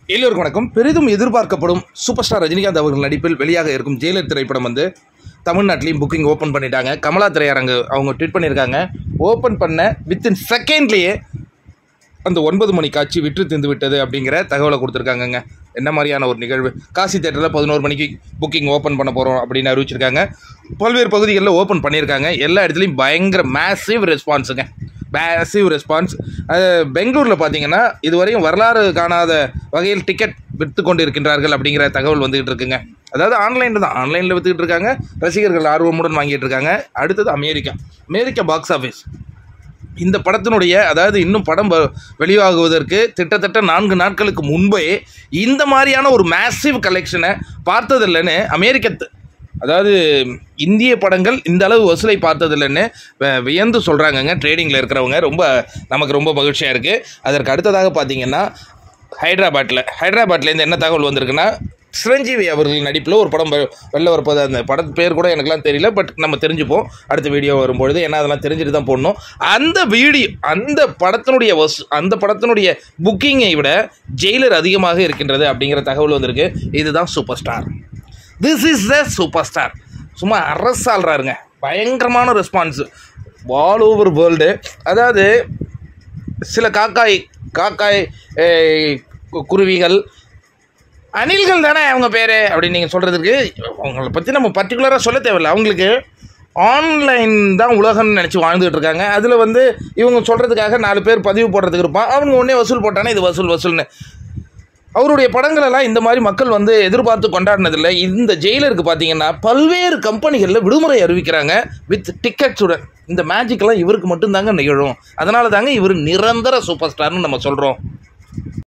எல்லோருக்கும் வணக்கம் பெரிதும் எதிர்பார்க்கப்படும் சூப்பர் ஸ்டார் ரஜினிகாந்த் அவர்கள் நடிப்பில் வெளியாக இருக்கும் ஜெயிலர் திரைப்படம் வந்து தமிழ்நாட்டிலையும் புக்கிங் ஓப்பன் பண்ணிட்டாங்க கமலா திரையரங்கு அவங்க ட்வீட் பண்ணியிருக்காங்க ஓப்பன் பண்ண வித்தின் செகண்ட்லேயே அந்த ஒன்பது மணி காட்சி விற்று திந்து விட்டது அப்படிங்கிற தகவலை கொடுத்துருக்காங்கங்க என்ன மாதிரியான ஒரு நிகழ்வு காசி தேட்டரில் பதினோரு மணிக்கு புக்கிங் ஓப்பன் பண்ண போகிறோம் அப்படின்னு அறிவிச்சிருக்காங்க பல்வேறு பகுதிகளில் ஓப்பன் பண்ணியிருக்காங்க எல்லா இடத்துலையும் பயங்கர மேசிவ் ரெஸ்பான்ஸுங்க மேசிவ் ரெஸ்பான்ஸ் பெங்களூரில் பார்த்தீங்கன்னா இதுவரையும் வரலாறு காணாத வகையில் டிக்கெட் விற்று கொண்டு இருக்கின்றார்கள் அப்படிங்கிற தகவல் வந்துகிட்டு இருக்குங்க அதாவது ஆன்லைனில் தான் ஆன்லைனில் விற்றுக்கிட்டு இருக்காங்க ரசிகர்கள் ஆர்வமுடன் வாங்கிட்டு இருக்காங்க அடுத்தது அமெரிக்கா அமெரிக்கா பாக்ஸ் ஆஃபீஸ் இந்த படத்தினுடைய அதாவது இன்னும் படம் வ- வெளியாகுவதற்கு கிட்டத்தட்ட நான்கு நாட்களுக்கு முன்பே இந்த மாதிரியான ஒரு மேசிவ் கலெக்ஷனை பார்த்ததில்லைன்னு அமெரிக்க த- அதாவது இந்திய படங்கள் இந்த அளவு வசூலை பார்த்ததில்லைன்னு வி- வியந்து சொல்கிறாங்கங்க ட்ரேடிங்கில் இருக்கிறவங்க ரொம்ப நமக்கு ரொம்ப மகிழ்ச்சியாக இருக்குது அதற்கு அடுத்ததாக பார்த்தீங்கன்னா ஹைதராபாத்தில் ஹைதராபாத்லேருந்து என்ன தகவல் வந்திருக்குன்னா சிரஞ்சீவி அவர்கள் நடிப்பில் ஒரு படம் வெ- வெளில வரப்போது அந்த படத்து பேர் கூட எனக்குலாம் தெரியல பட் நம்ம தெரிஞ்சுப்போம் அடுத்த வீடியோ வரும்பொழுது ஏன்னா அதெல்லாம் தெரிஞ்சுட்டு தான் போடணும் அந்த வீடியோ அந்த படத்தினுடைய வசூ அந்த படத்தினுடைய புக்கிங்கை விட ஜெயிலர் அதிகமாக இருக்கின்றது அப்படிங்கிற தகவல் வந்திருக்கு இதுதான் super star this is the super star சும்மா அரசாள்றாருங்க பயங்கரமான ரெஸ்பான்ஸ் ஆல் ஓவர் வேர்ல்டு அதாவது சில காக்காய் காக்காய் ஏய், கு- குருவிகள் அணில்கள் தானே அவங்க பேர் அப்படின்னு நீங்கள் சொல்கிறதுக்கு அவங்கள பற்றி நம்ம பர்டிகுலராக சொல்ல தேவையில்லை அவங்களுக்கு ஆன்லைன் தான் உலகம்னு நினச்சி வாழ்ந்துகிட்டு இருக்காங்க அதில் வந்து இவங்க சொல்கிறதுக்காக நாலு பேர் பதிவு போடுறதுக்கு இருப்பான் அவங்க உடனே வசூல் போட்டானே இது வசூல் வசூல்னு அவருடைய படங்களெல்லாம் இந்த மாதிரி மக்கள் வந்து எதிர்பார்த்து கொண்டாடினதில்லை இந்த ஜெயிலருக்கு பார்த்தீங்கன்னா பல்வேறு கம்பெனிகளில் விடுமுறை அறிவிக்கிறாங்க வித் டிக்கெட்ஸுடன் இந்த மேஜிக்லாம் இவருக்கு மட்டும்தாங்க நிகழும் அதனால தாங்க இவர் நிரந்தர சூப்பர் ஸ்டார்னு நம்ம சொல்கிறோம்